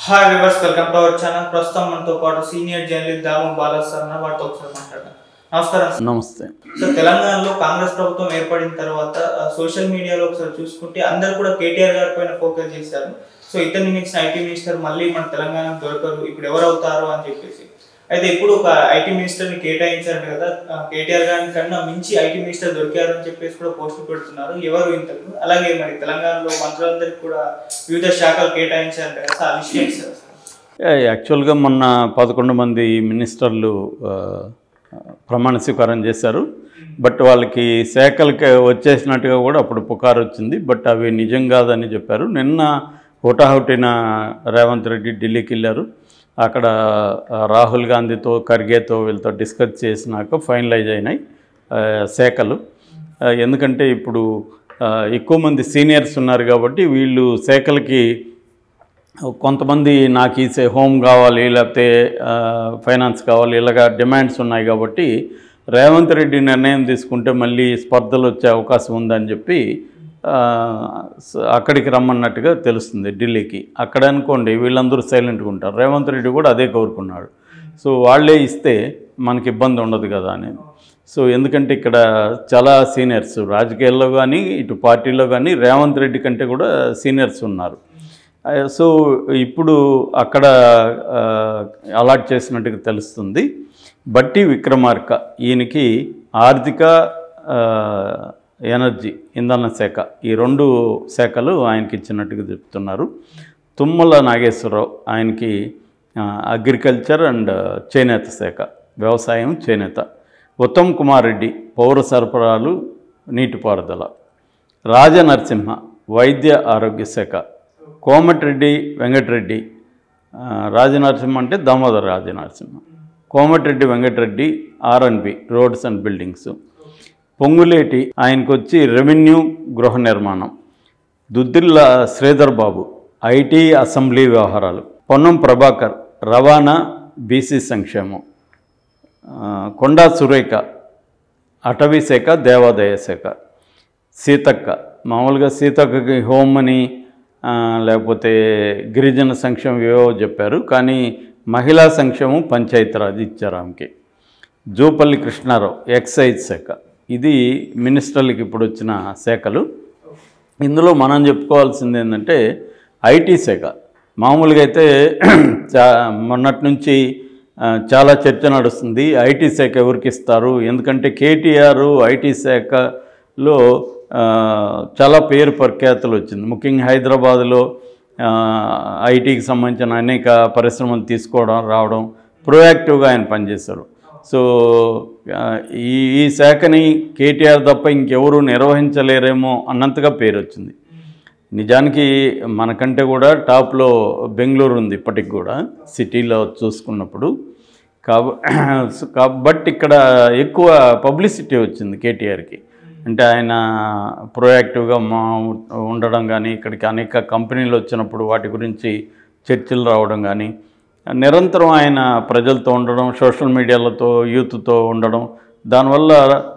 Hi viewers welcome to our channel ప్రస్తుతం మనతో పాటు senior journalist Damu Bala sir ఉన్నారు. వారితో ఒకసారి మాట్లాడదాం నమస్కారం సార్. నమస్తే సార్ తెలంగాణలో కాంగ్రెస్ ప్రభుత్వం ఏర్పడిన తర్వాత ఆ, సోషల్ మీడియాలో ఒకసారి చూసుకుంటే అందరు కూడా కేటీఆర్ గారి పైన ఫోకస్ చేశారు సో ఇతన్ని మించిన ఐటీ మినిస్టర్ మళ్ళీ మన తెలంగాణకు దొరకరు ఇప్పుడు ఎవరు అవుతారు అని చెప్పేసి అయితే ఇప్పుడు ఒక ఐటీ మినిస్టర్ ని కేటాయించారు కదా ఆ, కేటీఆర్ గారి కన్నా మించి ఐటీ మినిస్టర్ దొరికారు అని చెప్పేసి కూడా పోస్టులు పెడుతున్నారు ఎవరు ఇంతకు అలాగే మరి తెలంగాణలో మంత్రులందరికీ కూడా వివిధ శాఖలు కేటాయించారు కదా సార్ ఆ విషయం సార్ ఏ, యాక్చువల్గా మొన్న పదకొండు మంది మినిస్టర్లు ఆ, ప్రమాణ స్వీకారం చేశారు బట్ వాళ్ళకి శాఖలకి వచ్చేసినట్టుగా కూడా అప్పుడు పుకారు వచ్చింది బట్ అవి నిజం కాదని చెప్పారు నిన్న హుటాహుటిన రేవంత్ రెడ్డి ఢిల్లీకి వెళ్ళారు అక్కడ ఆ, రాహుల్ గాంధీతో ఖర్గేతో వీళ్ళతో డిస్కస్ చేసినాక ఫైనలైజ్ అయినాయి ఆ, శాఖలు ఆ, ఎందుకంటే ఇప్పుడు ఆ, ఎక్కువ మంది సీనియర్స్ ఉన్నారు కాబట్టి వీళ్ళు శాఖలకి కొంతమంది నాకు ఈ సే- హోమ్ కావాలి లేకపోతే ఆ, ఫైనాన్స్ కావాలి ఇలాగా డిమాండ్స్ ఉన్నాయి కాబట్టి రేవంత్ రెడ్డి నిర్ణయం తీసుకుంటే మళ్ళీ స్పర్ధలు వచ్చే అవకాశం ఉందని చెప్పి ఆ, స- అక్కడికి రమ్మన్నట్టుగా తెలుస్తుంది ఢిల్లీకి అక్కడ అనుకోండి వీళ్ళందరూ సైలెంట్గా ఉంటారు రేవంత్ రెడ్డి కూడా అదే కోరుకున్నాడు సో వాళ్ళే ఇస్తే మనకి ఇబ్బంది ఉండదు కదా అని సో ఎందుకంటే ఇక్కడ చాలా సీనియర్స్ రాజకీయాల్లో కానీ ఇటు పార్టీలో కానీ రేవంత్ రెడ్డి కంటే కూడా సీనియర్స్ ఉన్నారు ఆ, సో ఇప్పుడు అక్కడ ఆ, అలాట్ చేసినట్టుగా తెలుస్తుంది బట్టి విక్రమార్క ఈయనకి ఆర్థిక ఆ, ఎనర్జీ ఇంధన శాఖ ఈ రెండు శాఖలు ఆయనకి ఇచ్చినట్టుగా చెప్తున్నారు తుమ్మల నాగేశ్వరరావు ఆయనకి ఆ, అగ్రికల్చర్ అండ్ చేనేత శాఖ వ్యవసాయం చేనేత ఉత్తమ్ కుమార్ రెడ్డి పౌర సరఫరాలు నీటిపారుదల రాజనరసింహ వైద్య ఆరోగ్య శాఖ కోమటిరెడ్డి వెంకటరెడ్డి ఆ, రాజనరసింహ అంటే Damodara Rajanarasimha Komatireddy Venkatareddy RNB roads and buildings Ponguleti ఆయనకు వచ్చి రెవెన్యూ గృహ నిర్మాణం దుద్దిల్ల శ్రీధర్ బాబు ఐటీ అసెంబ్లీ వ్యవహారాలు పొన్నం ప్రభాకర్ రవాణా బీసీ సంక్షేమం ఆ, కొండా సురేఖ అటవీ శాఖ దేవాదాయ శాఖ సీతక్క మామూలుగా సీతక్కకి హోమ్ అని ఆ, లేకపోతే గిరిజన సంక్షేమం ఏవో చెప్పారు కానీ మహిళా సంక్షేమం పంచాయతీరాజ్ ఇచ్చారు ఆమెకి జూపల్లి కృష్ణారావు ఎక్సైజ్ శాఖ ఇది మినిస్టర్లకి ఇప్పుడు వచ్చిన శాఖలు ఇందులో మనం చెప్పుకోవాల్సింది ఏంటంటే ఐటీ శాఖ మామూలుగా అయితే చా మొన్నటి నుంచి ఆ, చాలా చర్చ నడుస్తుంది ఐటీ శాఖ ఎవరికి ఇస్తారు ఎందుకంటే కేటీఆర్ ఐటీ శాఖలో ఆ, చాలా పేరు ప్రఖ్యాతులు వచ్చింది ముఖ్యంగా హైదరాబాద్లో ఆ, ఐటీకి సంబంధించిన అనేక పరిశ్రమలు తీసుకోవడం రావడం ప్రొయాక్టివ్గా ఆయన పనిచేశారు సో ఆ, ఈ ఈ శాఖని కేటీఆర్ తప్ప ఇంకెవరు నిర్వహించలేరేమో అన్నంతగా పేరు వచ్చింది నిజానికి మనకంటే కూడా టాప్లో బెంగళూరు ఉంది ఇప్పటికి కూడా సిటీలో చూసుకున్నప్పుడు కాబ కాబట్టి ఇక్కడ ఎక్కువ పబ్లిసిటీ వచ్చింది కేటీఆర్కి అంటే ఆయన ప్రొయాక్టివ్గా మా ఉండడం కానీ ఇక్కడికి అనేక కంపెనీలు వచ్చినప్పుడు వాటి గురించి చర్చలు రావడం కానీ నిరంతరం ఆయన ప్రజలతో ఉండడం సోషల్ మీడియాలతో యూత్తో ఉండడం దానివల్ల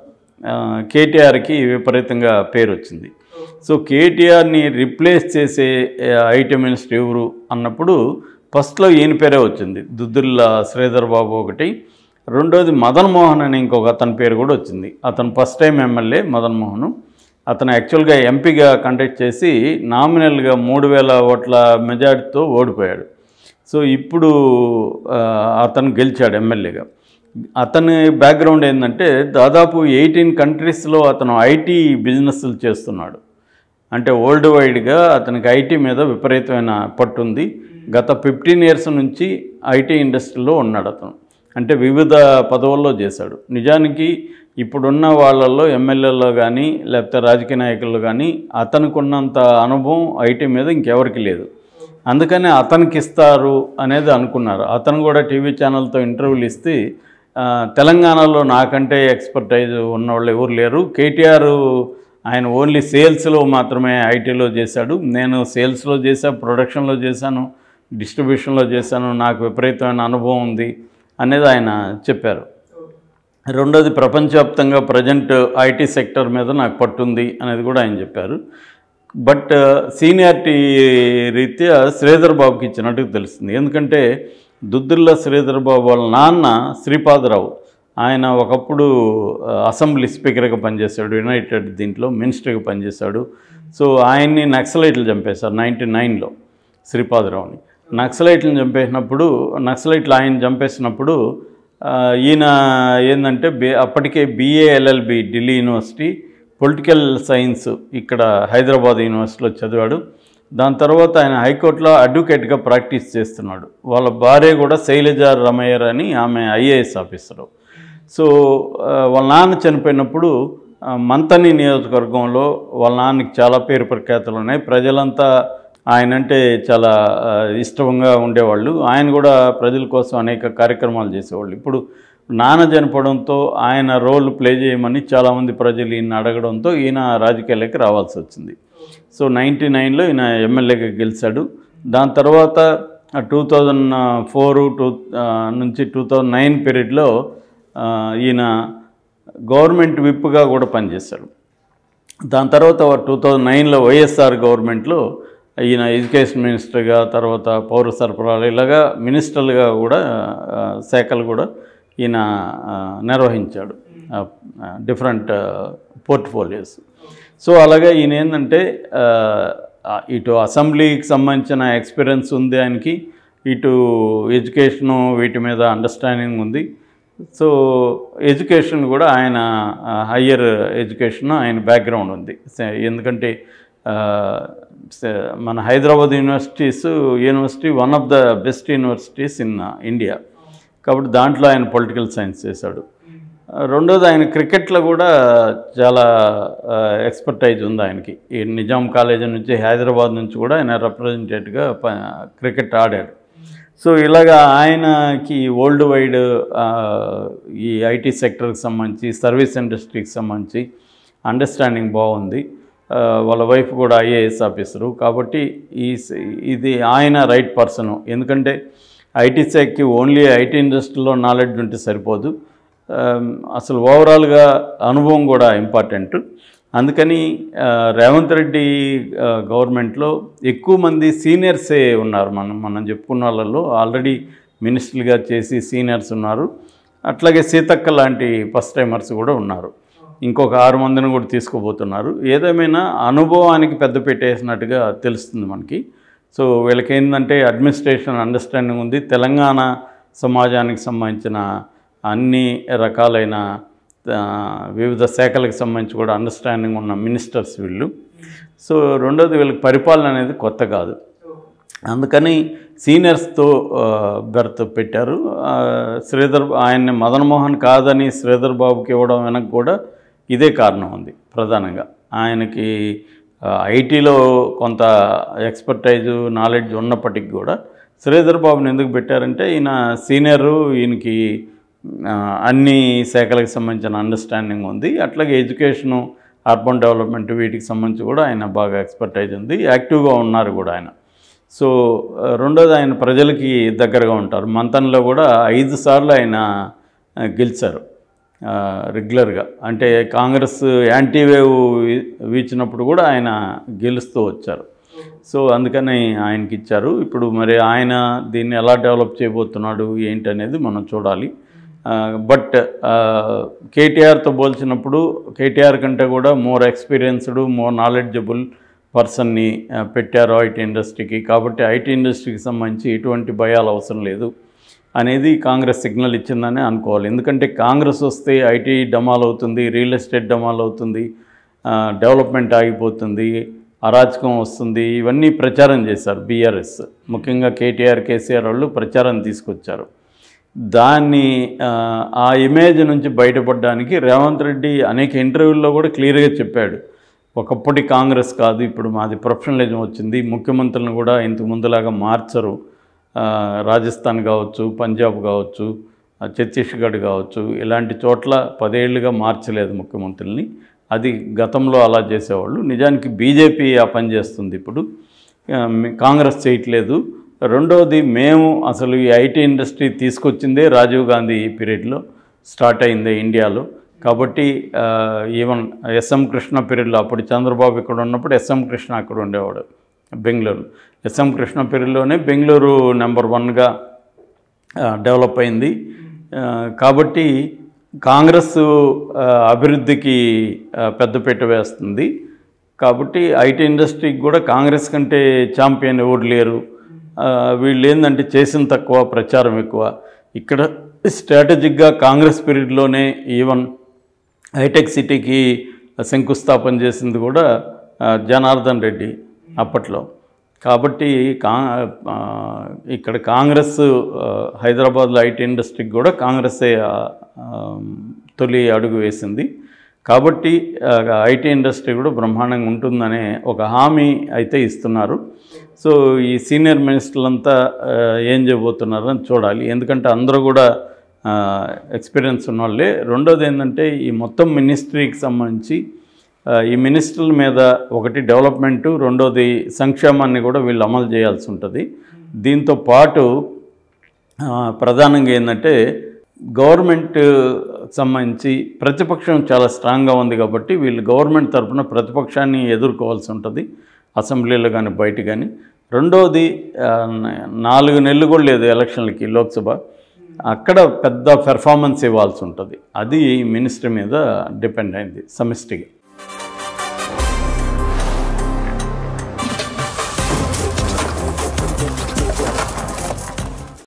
ఆ, కేటీఆర్కి విపరీతంగా పేరు వచ్చింది సో కేటీఆర్ని రిప్లేస్ చేసే ఐటీ మినిస్టర్ ఎవరు అన్నప్పుడు ఫస్ట్లో ఈయన పేరే వచ్చింది దుద్దుల్ల శ్రీధర్ బాబు ఒకటి రెండోది మదన్ మోహన్ అని ఇంకొక అతని పేరు కూడా వచ్చింది అతను first time MLA Madan Mohan అతను యాక్చువల్గా ఎంపీగా కండక్ట్ చేసి నామినల్గా మూడు వేల ఓట్ల మెజార్టీతో ఓడిపోయాడు సో ఇప్పుడు ఆ, అతను గెలిచాడు ఎమ్మెల్యేగా అతని బ్యాక్గ్రౌండ్ ఏంటంటే దాదాపు ఎయిటీన్ కంట్రీస్లో అతను ఐటీ బిజినెస్లు చేస్తున్నాడు అంటే వరల్డ్ వైడ్గా అతనికి ఐటీ మీద విపరీతమైన పట్టు ఉంది గత ఫిఫ్టీన్ ఇయర్స్ నుంచి ఐటీ ఇండస్ట్రీలో ఉన్నాడు అతను అంటే వివిధ పదవుల్లో చేశాడు నిజానికి ఇప్పుడున్న వాళ్ళల్లో ఎమ్మెల్యేలో కానీ లేకపోతే రాజకీయ నాయకుల్లో కానీ అతనికి ఉన్నంత అనుభవం ఐటీ మీద ఇంకెవరికి లేదు అందుకని అతనికి ఇస్తారు అనేది అనుకున్నారు అతను కూడా టీవీ ఛానల్తో ఇంటర్వ్యూలు ఇస్తే ఆ, తెలంగాణలో నాకంటే ఎక్స్పర్టైజ్ ఉన్నవాళ్ళు ఎవరు లేరు కేటీఆర్ ఆయన ఓన్లీ సేల్స్లో మాత్రమే ఐటీలో చేశాడు నేను సేల్స్లో చేశా ప్రొడక్షన్లో చేశాను డిస్ట్రిబ్యూషన్లో చేశాను నాకు విపరీతమైన అనుభవం ఉంది అనేది ఆయన చెప్పారు రెండోది ప్రపంచవ్యాప్తంగా ప్రజెంట్ ఐటీ సెక్టర్ మీద నాకు పట్టుంది అనేది కూడా ఆయన చెప్పారు బట్ సీనియారిటీ రీత్యా శ్రీధర్ బాబుకి ఇచ్చినట్టు తెలుస్తుంది ఎందుకంటే దుద్దుల్ల శ్రీధర్ బాబు వాళ్ళ నాన్న శ్రీపాదరావు ఆయన ఒకప్పుడు ఆ, అసెంబ్లీ స్పీకర్గా పనిచేశాడు యునైటెడ్ దీంట్లో మినిస్టర్గా పనిచేశాడు సో ఆయన్ని నక్సలైట్లు చంపేశారు నైంటీ నైన్లో శ్రీపాదరావుని నక్సలైట్లను చంపేసినప్పుడు నక్సలైట్లు ఆయన చంపేసినప్పుడు ఆ, ఈయన ఏంటంటే బి అప్పటికే BA LLB Delhi university political science ఇక్కడ హైదరాబాద్ యూనివర్సిటీలో చదివాడు దాని తర్వాత ఆయన హైకోర్టులో అడ్వకేట్గా ప్రాక్టీస్ చేస్తున్నాడు వాళ్ళ భార్య కూడా శైలజ రమయ్యర్ అని ఆమె ఐఏఎస్ ఆఫీసరు సో ఆ, వాళ్ళ నాన్న చనిపోయినప్పుడు ఆ, మంతని నియోజకవర్గంలో వాళ్ళ నాన్నకి చాలా పేరు ప్రఖ్యాతులు ఉన్నాయి ప్రజలంతా ఆయన అంటే చాలా ఆ, ఇష్టంగా ఉండేవాళ్ళు ఆయన కూడా ప్రజల కోసం అనేక కార్యక్రమాలు చేసేవాళ్ళు ఇప్పుడు నాన్న చనిపోవడంతో ఆయన రోల్ ప్లే చేయమని చాలామంది ప్రజలు ఈయన అడగడంతో ఈయన రాజకీయాల్లోకి రావాల్సి వచ్చింది సో నైంటీ నైన్లో ఈయన ఎమ్మెల్యేగా గెలిచాడు దాని తర్వాత టూ థౌజండ్ ఫోర్ టూ నుంచి టూ థౌజండ్ నైన్ పీరియడ్లో ఈయన గవర్నమెంట్ విప్గా కూడా పనిచేశాడు దాని తర్వాత టూ థౌజండ్ నైన్లో వైఎస్ఆర్ గవర్నమెంట్లో ఈయన ఎడ్యుకేషన్ మినిస్టర్గా తర్వాత పౌర సరఫరాలు ఇలాగా మినిస్టర్లుగా కూడా ఆ, శాఖలు కూడా ఈయన ఆ, నిర్వహించాడు డిఫరెంట్ పోర్ట్ఫోలియోస్ సో అలాగే ఈయన ఏంటంటే ఆ, ఆ, ఇటు అసెంబ్లీకి సంబంధించిన ఎక్స్పీరియన్స్ ఉంది ఆయనకి ఇటు ఎడ్యుకేషను వీటి మీద అండర్స్టాండింగ్ ఉంది సో ఎడ్యుకేషన్ కూడా ఆయన హయ్యర్ ఎడ్యుకేషన్ ఆయన బ్యాక్గ్రౌండ్ ఉంది సే- ఎందుకంటే ఆ, సే- మన Hyderabad universities university one of the best universities in India కాబట్టి దాంట్లో ఆయన పొలిటికల్ సైన్స్ చేశాడు ఆ, రెండోది ఆయన క్రికెట్లో కూడా చాలా ఎక్స్పర్టైజ్ ఉంది ఆయనకి ఈ నిజాం కాలేజీ నుంచి హైదరాబాద్ నుంచి కూడా ఆయన రిప్రజెంటేటివ్గా క్రికెట్ ఆడాడు సో ఇలాగా ఆయనకి వరల్డ్ వైడ్ ఈ ఐటీ సెక్టర్కి సంబంధించి సర్వీస్ ఇండస్ట్రీకి సంబంధించి అండర్స్టాండింగ్ బాగుంది ఆ, వాళ్ళ వైఫ్ కూడా ఐఏఎస్ ఆఫీసరు కాబట్టి ఈ స- ఇది ఆయన రైట్ పర్సను ఎందుకంటే ఐటీ శాఖకి ఓన్లీ ఐటీ ఇండస్ట్రీలో నాలెడ్జ్ ఉంటే సరిపోదు ఆమ్, అసలు ఓవరాల్గా అనుభవం కూడా ఇంపార్టెంట్ అందుకని ఆ, రేవంత్ రెడ్డి ఆ, గవర్నమెంట్లో ఎక్కువ మంది సీనియర్సే ఉన్నారు మనం మనం చెప్పుకున్న వాళ్ళలో ఆల్రెడీ మినిస్టర్లుగా చేసి సీనియర్స్ ఉన్నారు అట్లాగే సీతక్క లాంటి ఫస్ట్ టైమర్స్ కూడా ఉన్నారు ఇంకొక ఆరు మందిని కూడా తీసుకుపోతున్నారు ఏదేమైనా అనుభవానికి పెద్ద పెట్టేసినట్టుగా తెలుస్తుంది మనకి సో వీళ్ళకి ఏంటంటే అడ్మినిస్ట్రేషన్ అండర్స్టాండింగ్ ఉంది తెలంగాణ సమాజానికి సంబంధించిన అన్ని రకాలైన ఆ, వివిధ శాఖలకు సంబంధించి కూడా అండర్స్టాండింగ్ ఉన్న మినిస్టర్స్ వీళ్ళు సో రెండోది వీళ్ళకి పరిపాలన అనేది కొత్త కాదు అందుకని సీనియర్స్తో బెర్త్ పెట్టారు ఆ, శ్రీధర్ ఆయన్ని మదన్ మోహన్ కాదని శ్రీధర్ బాబుకి ఇవ్వడం వెనక కూడా ఇదే కారణం ఉంది ప్రధానంగా ఆయనకి ఆ, ఐటీలో కొంత ఎక్స్పర్టైజు నాలెడ్జ్ ఉన్నప్పటికీ కూడా శ్రీధర్ బాబుని ఎందుకు పెట్టారంటే ఈయన సీనియరు ఈయనకి ఆ, అన్ని శాఖలకు సంబంధించిన అండర్స్టాండింగ్ ఉంది అట్లాగే ఎడ్యుకేషను అర్బన్ డెవలప్మెంట్ వీటికి సంబంధించి కూడా ఆయన బాగా ఎక్స్పర్టైజ్ ఉంది యాక్టివ్గా ఉన్నారు కూడా ఆయన సో ఆ, రెండోది ఆయన ప్రజలకి దగ్గరగా ఉంటారు మంతన్లో కూడా ఐదు సార్లు ఆయన ఆ, గెలిచారు ఆ, రెగ్యులర్గా అంటే కాంగ్రెస్ యాంటీ వేవ్ వీ- వీచినప్పుడు కూడా ఆయన గెలుస్తూ వచ్చారు సో అందుకని ఆయనకి ఇచ్చారు ఇప్పుడు మరి ఆయన దీన్ని ఎలా డెవలప్ చేయబోతున్నాడు ఏంటి అనేది మనం చూడాలి ఆ, బట్ ఆ, కేటీఆర్తో పోల్చినప్పుడు కేటీఆర్ కంటే కూడా మోర్ ఎక్స్పీరియన్స్డ్ మోర్ నాలెడ్జబుల్ పర్సన్ని ఆ, పెట్టారు ఐటీ ఇండస్ట్రీకి కాబట్టి ఐటీ ఇండస్ట్రీకి సంబంధించి ఎటువంటి భయాలు అవసరం లేదు అనేది కాంగ్రెస్ సిగ్నల్ ఇచ్చిందని అనుకోవాలి ఎందుకంటే కాంగ్రెస్ వస్తే ఐటీ డమాల్ అవుతుంది రియల్ ఎస్టేట్ డమాల్ అవుతుంది ఆ, డెవలప్మెంట్ ఆగిపోతుంది అరాచకం వస్తుంది ఇవన్నీ ప్రచారం చేశారు బీఆర్ఎస్ ముఖ్యంగా కేటీఆర్ కేసీఆర్ వాళ్ళు ప్రచారం తీసుకొచ్చారు దాన్ని ఆ, ఆ ఇమేజ్ నుంచి బయటపడడానికి రేవంత్ రెడ్డి అనేక ఇంటర్వ్యూల్లో కూడా క్లియర్గా చెప్పాడు ఒకప్పటి కాంగ్రెస్ కాదు ఇప్పుడు మాది ప్రొఫెషనలిజం వచ్చింది ముఖ్యమంత్రులను కూడా ఇంతకు ముందులాగా మార్చరు ఆ, రాజస్థాన్ కావచ్చు పంజాబ్ కావచ్చు ఆ, ఛత్తీస్గఢ్ కావచ్చు ఇలాంటి చోట్ల పదేళ్లుగా మార్చలేదు ముఖ్యమంత్రుల్ని అది గతంలో అలా చేసేవాళ్ళు నిజానికి బీజేపీ ఆ పని చేస్తుంది ఇప్పుడు ఆ, మీ- కాంగ్రెస్ చేయట్లేదు రెండోది మేము అసలు ఈ ఐటీ ఇండస్ట్రీ తీసుకొచ్చిందే రాజీవ్ గాంధీ పీరియడ్లో స్టార్ట్ అయిందే ఇండియాలో కాబట్టి ఆ, ఈవెన్ ఎస్ఎం కృష్ణ పీరియడ్లో అప్పుడు చంద్రబాబు ఇక్కడ ఉన్నప్పుడు ఎస్ఎం కృష్ణ అక్కడ ఉండేవాడు బెంగళూరు ఎస్ఎం కృష్ణ పీరియడ్లోనే బెంగళూరు నెంబర్ వన్గా డెవలప్ అయింది ఆ, కాబట్టి కాంగ్రెస్ ఆ, అభివృద్ధికి ఆ, పెద్దపీట వేస్తుంది కాబట్టి ఐటీ ఇండస్ట్రీకి కూడా కాంగ్రెస్ కంటే ఛాంపియన్ ఎవరు లేరు ఆ, వీళ్ళు ఏంటంటే చేసిన తక్కువ ప్రచారం ఎక్కువ ఇక్కడ స్ట్రాటజిక్గా కాంగ్రెస్ పీరియడ్లోనే ఈవెన్ హైటెక్ సిటీకి శంకుస్థాపన చేసింది కూడా ఆ, జనార్దన్ రెడ్డి అప్పట్లో కాబట్టి కా ఆ, ఇక్కడ కాంగ్రెస్ ఆ, హైదరాబాద్లో ఐటీ ఇండస్ట్రీకి కూడా కాంగ్రెసే ఆ, ఆ, తొలి అడుగు వేసింది కాబట్టి ఆ, ఐటీ ఇండస్ట్రీ కూడా బ్రహ్మాండంగా ఉంటుందనే ఒక హామీ అయితే ఇస్తున్నారు సో ఈ సీనియర్ మినిస్టర్లంతా ఆ, ఏం చేయబోతున్నారు అని చూడాలి ఎందుకంటే అందరూ కూడా ఎక్స్పీరియన్స్ ఉన్నవాళ్ళే రెండోది ఏంటంటే ఈ మొత్తం మినిస్ట్రీకి సంబంధించి ఆ, ఈ మినిస్టర్ల మీద ఒకటి డెవలప్మెంటు రెండోది సంక్షేమాన్ని కూడా వీళ్ళు అమలు చేయాల్సి ఉంటుంది దీంతో పాటు ఆ, ప్రధానంగా ఏంటంటే గవర్నమెంట్ సంబంధించి ప్రతిపక్షం చాలా స్ట్రాంగ్గా ఉంది కాబట్టి వీళ్ళు గవర్నమెంట్ తరఫున ప్రతిపక్షాన్ని ఎదుర్కోవాల్సి ఉంటుంది అసెంబ్లీలో కానీ బయట కానీ రెండోది ఆ, నాలుగు నెలలు కూడా లేదు ఎలక్షన్లకి లోక్సభ అక్కడ పెద్ద పెర్ఫార్మెన్స్ ఇవ్వాల్సి ఉంటుంది అది మినిస్టర్ మీద డిపెండ్ అయింది సమిష్టిగా